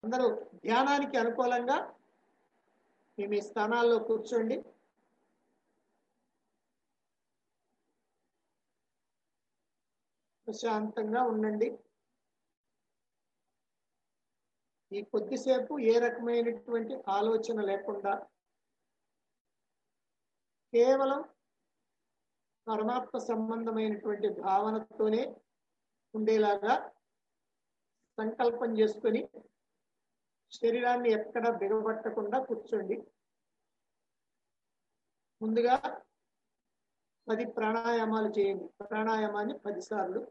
అందరూ ధ్యానానికి అనుకూలంగా మీ మీ స్థానాల్లో కూర్చోండి ప్రశాంతంగా ఉండండి ఈ కొద్దిసేపు ఏ రకమైనటువంటి ఆలోచన లేకుండా కేవలం పరమాత్మ సంబంధమైనటువంటి భావనతోనే ఉండేలాగా సంకల్పం చేసుకొని శరీరాన్ని ఎక్కడ బిగబట్టకుండా కూర్చోండి ముందుగా పది ప్రాణాయామాలు చేయండి ప్రాణాయామాన్ని పది సార్లు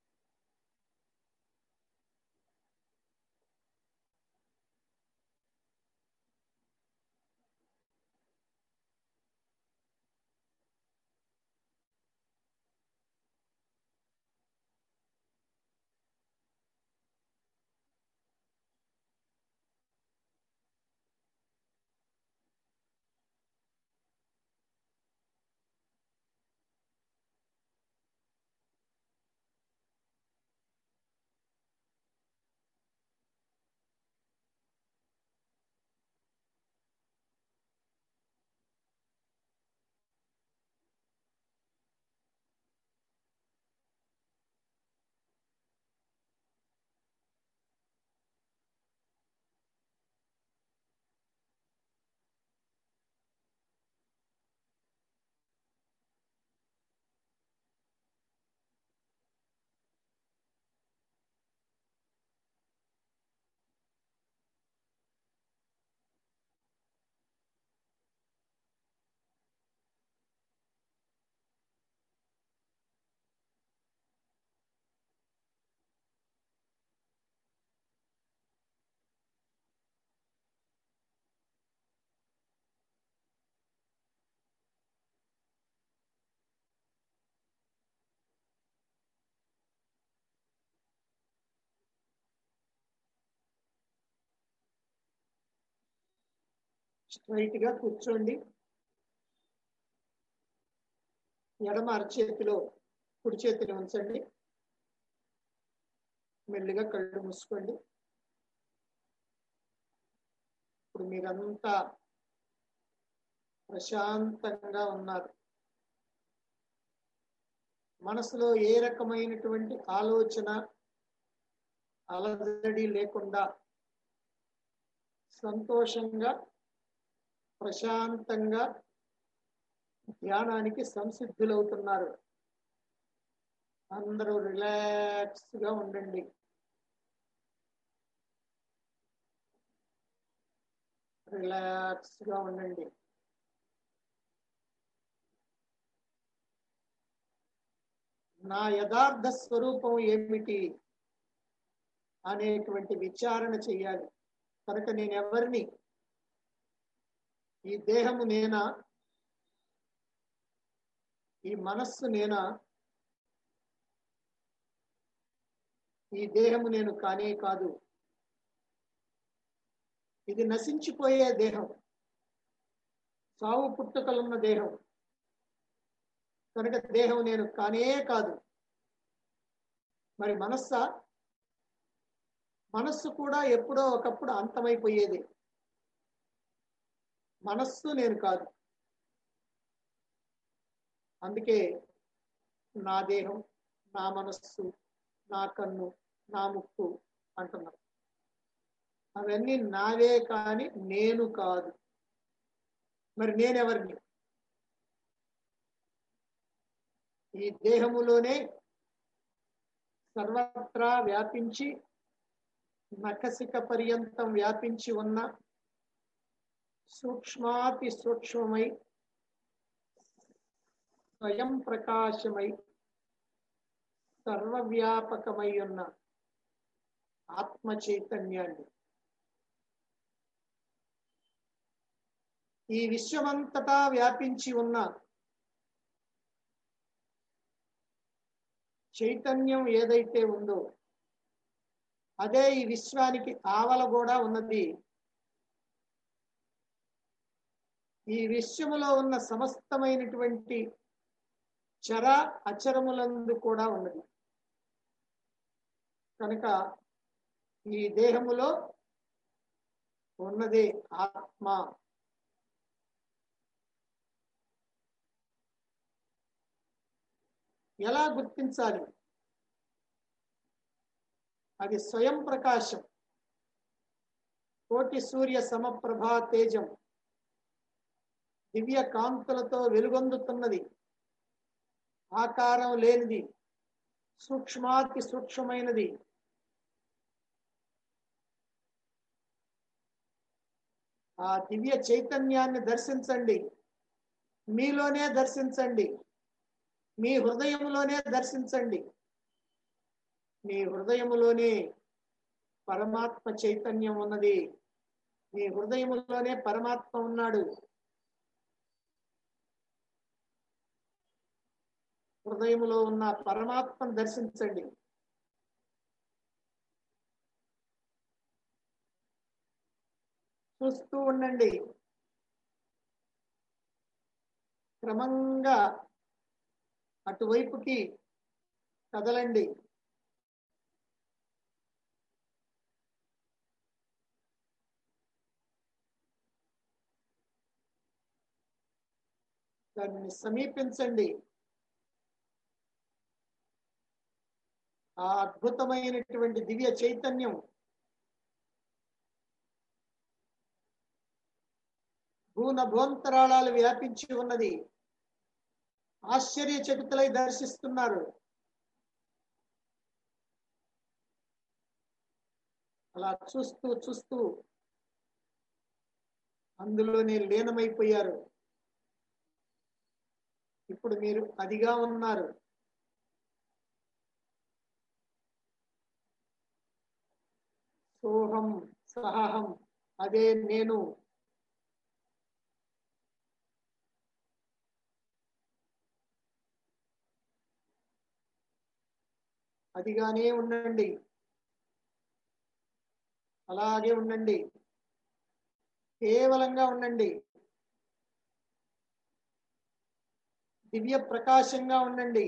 స్ట్రైట్ గా కూర్చోండి ఎడమ అరచేతిలో కుడి చేతిని ఉంచండి మెల్లిగా కళ్ళు మూసుకోండి ఇప్పుడు మీరంతా ప్రశాంతంగా ఉన్నారు మనసులో ఏ రకమైనటువంటి ఆలోచన అలజడి లేకుండా సంతోషంగా ప్రశాంతంగా ధ్యానానికి సంసిద్ధులవుతున్నారు అందరూ రిలాక్స్ గా ఉండండి రిలాక్స్ గా ఉండండి నా యథార్థ స్వరూపం ఏమిటి అనేటువంటి విచారణ చెయ్యాలి కనుక నేను ఎవరిని ఈ దేహము నేనా ఈ మనస్సు నేనా ఈ దేహము నేను కానే కాదు ఇది నశించిపోయే దేహం సావు పుట్టుకలున్న దేహం కనుక దేహం నేను కానే కాదు మరి మనస్సా మనస్సు కూడా ఎప్పుడో ఒకప్పుడు అంతమైపోయేది మనస్సు నేను కాదు అందుకే నా దేహం నా మనస్సు నా కన్ను నా ముక్కు అంటున్నారు అవన్నీ నావే కాని నేను కాదు మరి నేనెవరిని ఈ దేహములోనే సర్వత్రా వ్యాపించి నఖసిక పర్యంతం వ్యాపించి ఉన్న సూక్ష్మాతి సూక్ష్మమై స్వయం ప్రకాశమై సర్వవ్యాపకమై ఉన్న ఆత్మ చైతన్యాన్ని ఈ విశ్వమంతటా వ్యాపించి ఉన్న చైతన్యం ఏదైతే ఉందో అదే ఈ విశ్వానికి ఆవల కూడా ఉన్నది ఈ విశ్వములో ఉన్న సమస్తమైనటువంటి చర అచరములందు కూడా ఉన్నది కనుక ఈ దేహములో ఉన్నది ఆత్మ ఎలా గుర్తించాలి అది స్వయం ప్రకాశం కోటి సూర్య సమప్రభా తేజం దివ్య కాంతులతో వెలుగొందుతున్నది ఆకారం లేనిది సూక్ష్మాతి సూక్ష్మమైనది ఆ దివ్య చైతన్యాన్ని దర్శించండి మీలోనే దర్శించండి మీ హృదయంలోనే దర్శించండి మీ హృదయములోనే పరమాత్మ చైతన్యం ఉన్నది మీ హృదయములోనే పరమాత్మ ఉన్నాడు హృదయములో ఉన్న పరమాత్మను దర్శించండి చూస్తూ ఉండండి క్రమంగా అటువైపుకి కదలండి దాన్ని సమీపించండి ఆ అద్భుతమైనటువంటి దివ్య చైతన్యం భూనభోంతరాళాలు వ్యాపించి ఉన్నది ఆశ్చర్యచకితులై దర్శిస్తున్నారు అలా చూస్తూ చూస్తూ అందులోనే లీనమైపోయారు ఇప్పుడు మీరు అదిగా ఉన్నారు సోహం సహహం అదే నేను అదిగానే ఉండండి అలాగే ఉండండి కేవలంగా ఉండండి దివ్య ప్రకాశంగా ఉండండి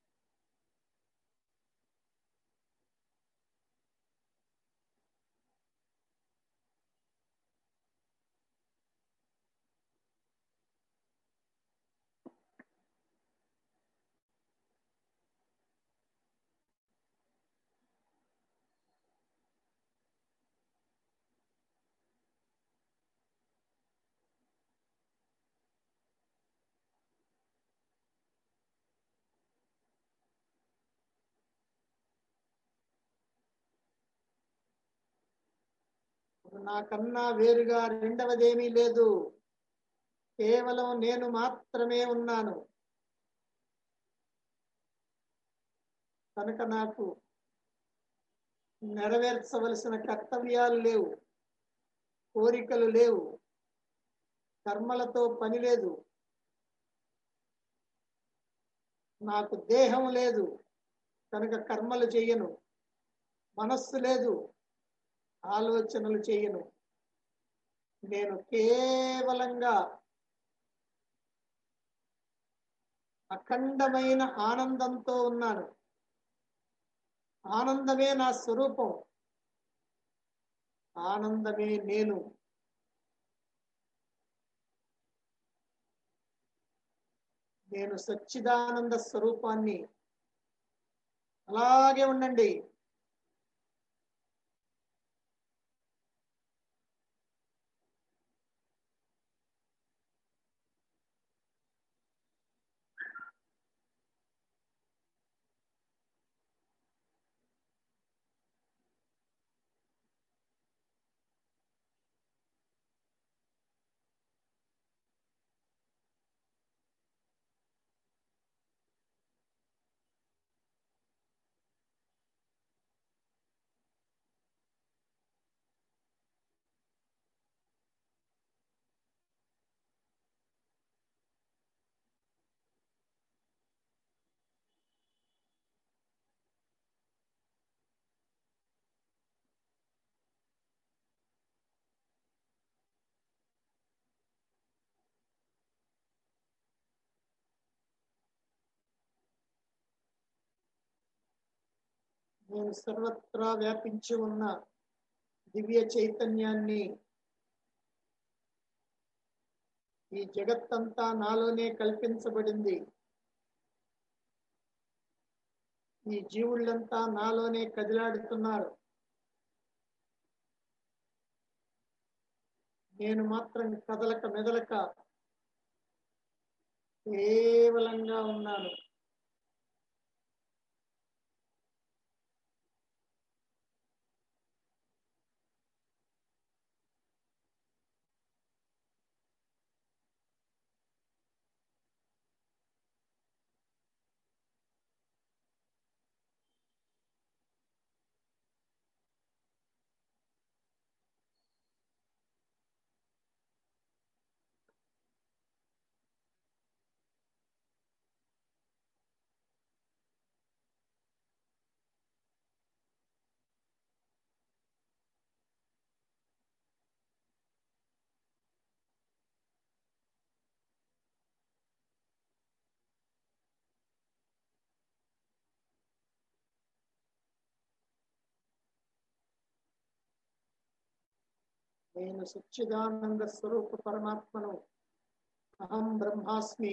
నాకన్నా వేరుగా రెండవదేమీ లేదు కేవలం నేను మాత్రమే ఉన్నాను కనుక నాకు నెరవేర్చవలసిన కర్తవ్యాలు లేవు కోరికలు లేవు కర్మలతో పని లేదు నాకు దేహం లేదు కనుక కర్మలు చెయ్యను మనస్సు లేదు ఆలోచనలు చేయను నేను కేవలంగా అఖండమైన ఆనందంతో ఉన్నాను ఆనందమే నా స్వరూపం ఆనందమే నేను నేను సచ్చిదానంద స్వరూపాన్ని అలాగే ఉండండి నేను సర్వత్రా వ్యాపించి ఉన్న దివ్య చైతన్యాన్ని ఈ జగత్తంతా నాలోనే కల్పించబడింది ఈ జీవుళ్ళంతా నాలోనే కదిలాడుతున్నారు నేను మాత్రం కదలక మెదలక కేవలంగా ఉన్నాను నేను సచ్చిదానంద స్వరూప పరమాత్మను అహం బ్రహ్మాస్మి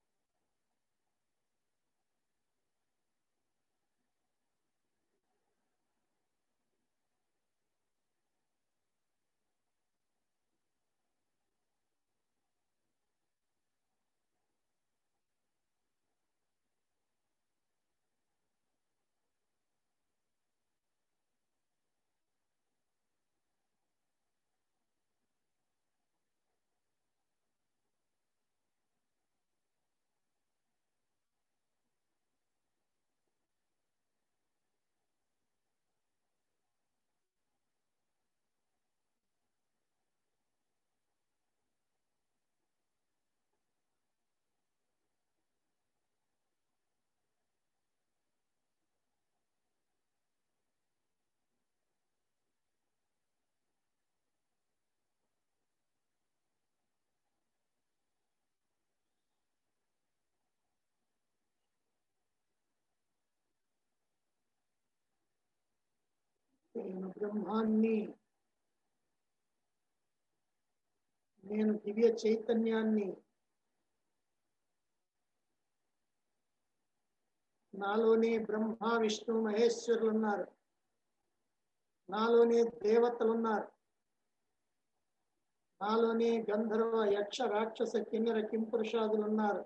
నేను బ్రహ్మాన్ని నేను దివ్య చైతన్యాన్ని నాలోనే బ్రహ్మ విష్ణు మహేశ్వరులు ఉన్నారు నాలోనే దేవతలు ఉన్నారు నాలోనే గంధర్వ యక్ష రాక్షస కిన్నెర కింపురుషాదులు ఉన్నారు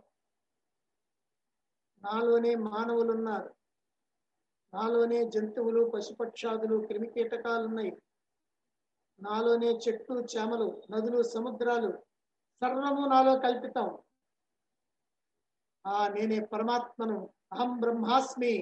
నాలోనే మానవులు ఉన్నారు నాలోనే జంతువులు పశుపక్షాదులు క్రిమికీటకాలు ఉన్నాయి నాలోనే చెట్లు చేమలు నదులు సముద్రాలు సర్వము నాలో కల్పితం ఆ నేనే పరమాత్మను అహం బ్రహ్మాస్మి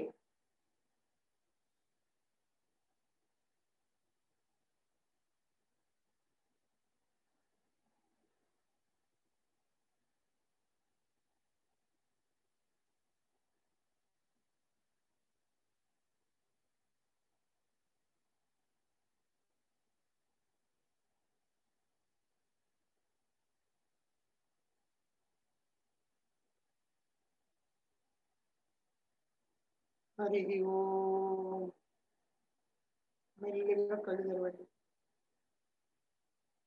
హరి ఓం మెల్లిగా కళ్ళు తెరవండి